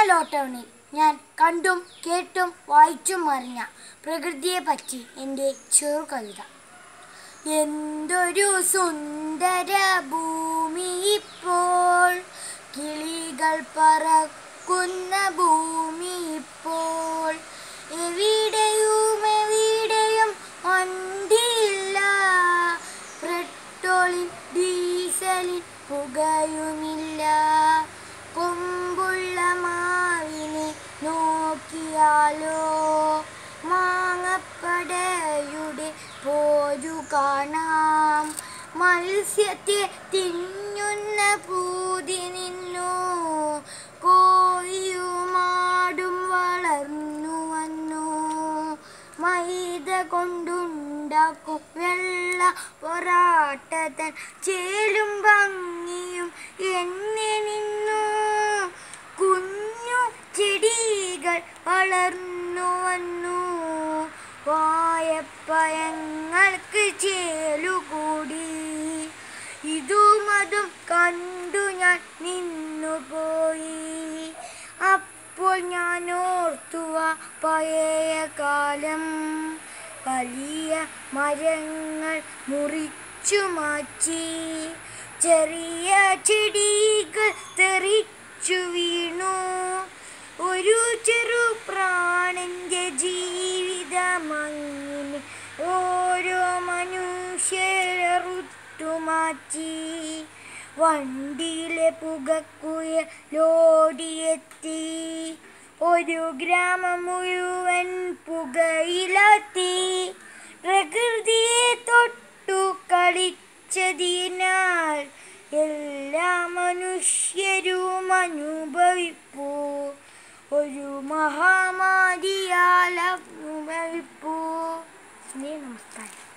ലോക്ക്ഡൗണിൽ ഞാൻ കണ്ടും കേട്ടും വായിച്ചും അറിഞ്ഞ പ്രകൃതിയെ പറ്റി എൻ്റെ ചെറു കവിത എന്തൊരു സുന്ദര ഭൂമി ഇപ്പോൾ കിളികൾ പറക്കുന്ന ഭൂമി ഇപ്പോൾ എവിടെയും എവിടെയും വണ്ടിയില്ല പെട്രോളിൻ ഡീസലിൻ പുകയുമില്ല കൊമ്പുള്ള മാവിനെ നോക്കിയാലോ മാങ്ങപ്പടയുടെ പോരു കാണാം മത്സ്യത്തെ തിന്നുന്ന പൂതി നിന്നു കോഴിയുമാടും വളർന്നു വന്നു മൈദ കൊണ്ടുണ്ടാക്കും വെള്ള പൊറാട്ടതൻ ചേലും ഭംഗിയും എന്നെ നിന്നു കുഞ്ഞു ചെടികൾ വളർന്നു വന്നു വായപ്പഴങ്ങൾക്ക് ചേലുകൂടി ഇതും അതും കണ്ടു ഞാൻ നിന്നുപോയി അപ്പോൾ ഞാൻ ഓർത്തുവ പഴയ കാലം വലിയ മരങ്ങൾ മുറിച്ചു മാറ്റി ചെറിയ ചെടികൾ തെറിച്ചു വീണു ഒരു ചെറു പ്രാണന്റെ ജീവിതമങ്ങിന് ഓരോ മനുഷ്യറുത്തു മാറ്റി വണ്ടിയിലെ പുകക്കുയലോടിയെത്തി ഒരു ഗ്രാമം മുഴുവൻ പുകയിലെത്തി പ്രകൃതിയെ തൊട്ടു കളിച്ചതിനാൽ എല്ലാ മനുഷ്യരും അനുഭവിപ്പൂ ഒരു മഹാമാരിയാൽ അനുഭവിപ്പൂ നമസ്കാരം